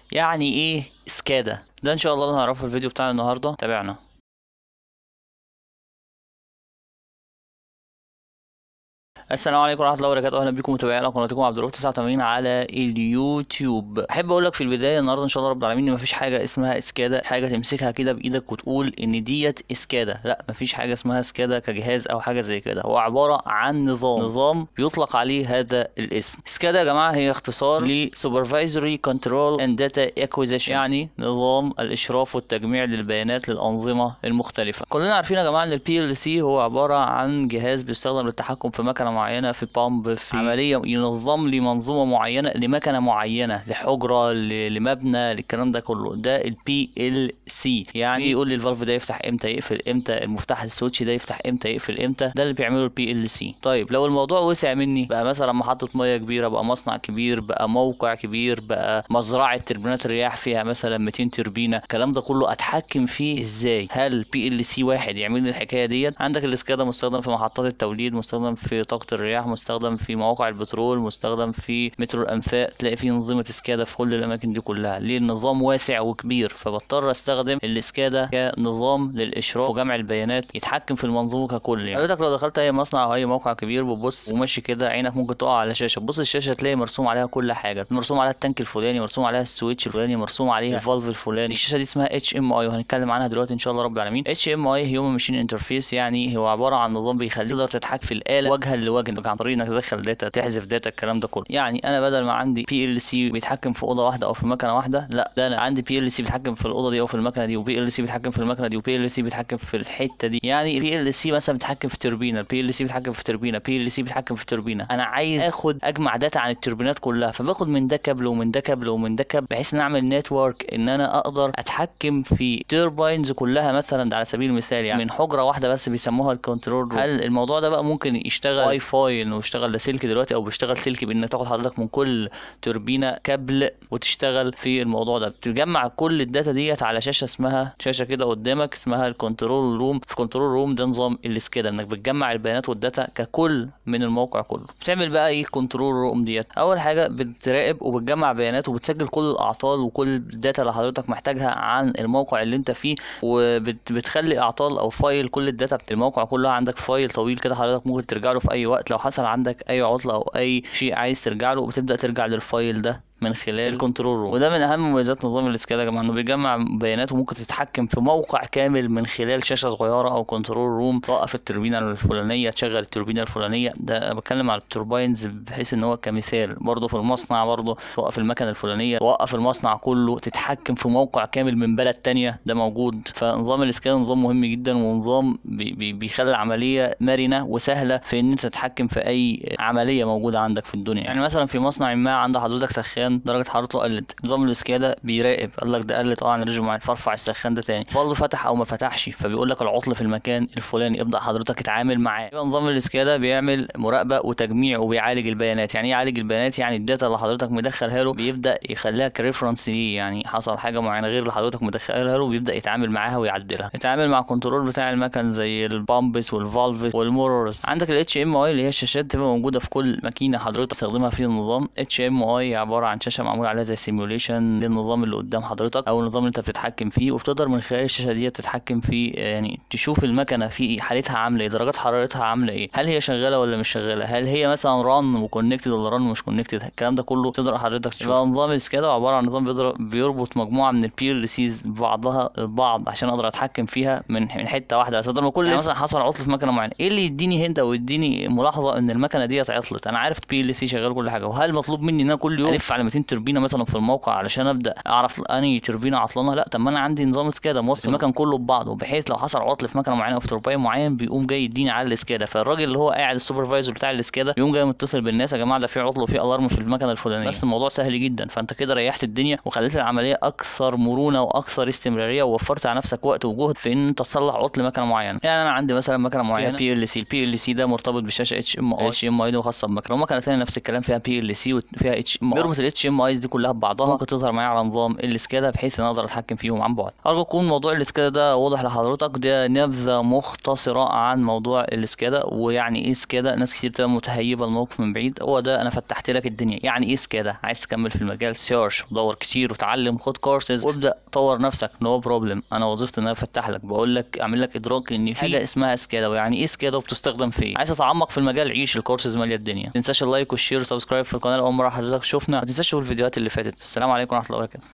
يعني ايه سكادا ده ان شاء الله اللي هنعرفه في الفيديو بتاعنا النهارده تابعنا السلام عليكم ورحمه الله وبركاته اهلا بكم متابعينا قناتكم عبد الرؤوف 89 على اليوتيوب احب اقول لك في البدايه النهارده ان شاء الله رب العالمين ان مفيش حاجه اسمها اسكادا حاجه تمسكها كده بايدك وتقول ان ديت اسكادا لا مفيش حاجه اسمها اسكادا كجهاز او حاجه زي كده هو عباره عن نظام نظام بيطلق عليه هذا الاسم اسكادا يا جماعه هي اختصار ل Supervisory Control and Data Acquisition يعني نظام الاشراف والتجميع للبيانات للانظمه المختلفه كلنا عارفين يا جماعه ان البي ال سي هو عباره عن جهاز بيستخدم للتحكم في مكنه معينه في بامب في عمليه ينظم لي منظومه معينه لمكنه معينه لحجره ل- لمبنى للكلام ده كله ده البي ال سي يعني يقول لي الفالف ده يفتح امتى يقفل امتى المفتاح السويتش ده يفتح امتى يقفل امتى ده اللي بيعمله البي ال سي طيب لو الموضوع وسع مني بقى مثلا محطه ميه كبيره بقى مصنع كبير بقى موقع كبير بقى مزرعه تربينات رياح فيها مثلا 200 توربينه الكلام ده كله اتحكم فيه ازاي هل بي ال سي واحد يعمل لي الحكايه ديت عندك الاسكادا مستخدم في محطات التوليد مستخدم في طاقه الرياح مستخدم في مواقع البترول مستخدم في مترو الانفاق تلاقي فيه انظمه اسكادا في كل الاماكن دي كلها ليه النظام واسع وكبير فبضطر استخدم الاسكادا كنظام للاشراف وجمع البيانات يتحكم في المنظومه ككل يعني حضرتك لو دخلت اي مصنع او اي موقع كبير بتبص وماشي كده عينك ممكن تقع على شاشه تبص الشاشه تلاقي مرسوم عليها كل حاجه مرسوم عليها التانك الفلاني مرسوم عليها السويتش الفلاني مرسوم عليها الفالف الفلاني الشاشه دي اسمها اتش ام اي وهنتكلم عنها دلوقتي ان شاء الله رب العالمين اتش ام اي هيومن ماشين انترفيس يعني هو عباره عن نظام بيخليك تقدر تتحكم في الاله وجها لوجه عن طريق انك تدخل داتا تحذف داتا الكلام ده كله يعني انا بدل ما عندي بي ال سي بيتحكم في اوضه واحده او في مكنه واحده لا ده انا عندي بي ال سي بيتحكم في الاوضه دي او في المكنه دي وبي ال سي بيتحكم في المكنه دي وبي ال سي بيتحكم في الحته دي يعني البي ال سي مثلا بيتحكم في توربينه البي ال سي بيتحكم في توربينه البي ال سي بيتحكم في توربينه انا عايز اخد اجمع داتا عن التوربينات كلها فباخد من ده كابل ومن ده كابل ومن ده كابل بحيث ان اعمل نتورك ان انا اقدر اتحكم في توربينز كلها مثلا ده على سبيل المثال يعني من حجره واحده بس بيسموها الكنترول روم هل الموضوع ده بقى ممكن يشتغل واي فاي انه يشتغل لاسلكي دلوقتي او بيشتغل سلكي بان تاخد حضرتك من كل توربينه كابل وتشتغل في الموضوع ده بتجمع كل الداتا ديت على شاشه اسمها شاشه كده قدامك اسمها الكنترول روم في كنترول روم ده نظام الاسكيدا انك بتجمع البيانات والداتا ككل من الموقع كله بتعمل بقى ايه كنترول روم ديت اول حاجه بتراقب وبتجمع بيانات وبتسجل كل الاعطال وكل الداتا اللي حضرتك محتاجها عن الموقع اللي انت فيه وبتخلي اعطال او فايل كل الداتا بتاع الموقع كلها عندك فايل طويل كده حضرتك ممكن ترجع له في اي وقت لو حصل عندك اي عطله او اي شيء عايز ترجع له وبتبدا ترجع للفايل ده من خلال الكنترول روم وده من اهم مميزات نظام الاسكادا يا جماعه انه بيجمع بيانات وممكن تتحكم في موقع كامل من خلال شاشه صغيره او كنترول روم توقف التوربينه الفلانيه تشغل التوربينه الفلانيه ده أنا بتكلم على التوربينز بحيث ان هو كمثال برضه في المصنع برضه توقف المكنه الفلانيه توقف المصنع كله تتحكم في موقع كامل من بلد تانية ده موجود فنظام الاسكادا نظام مهم جدا ونظام بي بي بيخلي العمليه مرنه وسهله في ان انت تتحكم في اي عمليه موجوده عندك في الدنيا يعني مثلا في مصنع ما عند حضرتك سخان درجه حرارته قلت نظام الاسكادا بيراقب قال لك ده قلت اه عن ريجيم معين فارفع السخان ده تاني فالله فتح او ما فتحش فبيقول لك العطل في المكان الفلاني ابدا حضرتك اتعامل معاه يبقى نظام الاسكادا بيعمل مراقبه وتجميع وبيعالج البيانات يعني ايه يعالج البيانات يعني الداتا اللي حضرتك مدخلها له بيبدا يخليها كريفرنس ليه يعني حصل حاجه معينه غير اللي حضرتك مدخلها له بيبدا يتعامل معاها ويعدلها يتعامل مع كنترول بتاع المكن زي البامبس والفالفز والمورورز عندك الاتش ام اي اللي هي الشاشات تبقى موجوده في كل ماكينه حضرتك تستخدمها في النظام اتش ام اي عباره عن شاشه معمول عليها زي سيموليشن للنظام اللي قدام حضرتك او النظام اللي انت بتتحكم فيه وبتقدر من خلال الشاشه دي تتحكم في يعني تشوف المكنه في إيه، حالتها عامله ايه درجات حرارتها عامله ايه هل هي شغاله ولا مش شغاله هل هي مثلا ران وكونكتد ولا ران مش كونكتد الكلام ده كله تقدر حضرتك تشوف يبقى نظام السكادا عباره عن نظام بيضرب بيربط مجموعه من البي ال سيز ببعضها البعض عشان اقدر اتحكم فيها من من حته واحده بس بدل ما كل يعني مثلا حصل عطل في مكنه معينه ايه اللي يديني هند او يديني ملاحظه ان المكنه ديت عطلت انا عارف بي ال سي شغال كل حاجه وهل مطلوب مني ان انا كل يوم الف على 200 توربينه مثلا في الموقع علشان ابدا اعرف انهي توربينه عطلانه لا طب ما انا عندي نظام سكادا موصل المكن كله ببعضه بحيث لو حصل عطل في مكنه معينه او في توربين معين بيقوم جاي يديني على السكادا فالراجل اللي هو قاعد السوبرفايزر بتاع السكادا بيقوم جاي متصل بالناس يا جماعه ده في عطل وفي الارم في المكنه الفلانيه بس الموضوع سهل جدا فانت كده ريحت الدنيا وخليت العمليه اكثر مرونه واكثر استمراريه ووفرت على نفسك وقت وجهد في ان انت تصلح عطل مكنه معينه يعني انا عندي مثلا مكنه معينه بي ال سي البي ال سي ده مرتبط بشاشه اتش ام اي اتش ام اي ده خاصه بمكنه ومكنه ثانيه نفس الكلام فيها بي ال سي وفيها اتش ام اي بيربط الاتش ام ايز دي كلها ببعضها ممكن تظهر معايا على نظام السكادا بحيث ان اقدر اتحكم فيهم عن بعد ارجو يكون موضوع السكادا ده واضح لحضرتك ده نبذه مختصره عن موضوع السكادا ويعني ايه سكادا ناس كتير بتبقى متهيبه الموقف من بعيد هو ده انا فتحت لك الدنيا يعني ايه سكادا عايز تكمل في المجال سيرش ودور كتير وتعلم خد كورسز وابدا طور نفسك نو no بروبلم انا وظيفتي ان انا افتح لك بقول لك اعمل لك ادراك ان في حاجه اسمها سكادا ويعني ايه سكادا وبتستخدم في ايه عايز تتعمق في المجال عيش الكورسز ماليه الدنيا ما تنساش اللايك والشير والسبسكرايب في القناه اول مره حضرتك تشوفنا ما تنساش تشوف الفيديوهات اللي فاتت السلام عليكم ورحمه الله وبركاته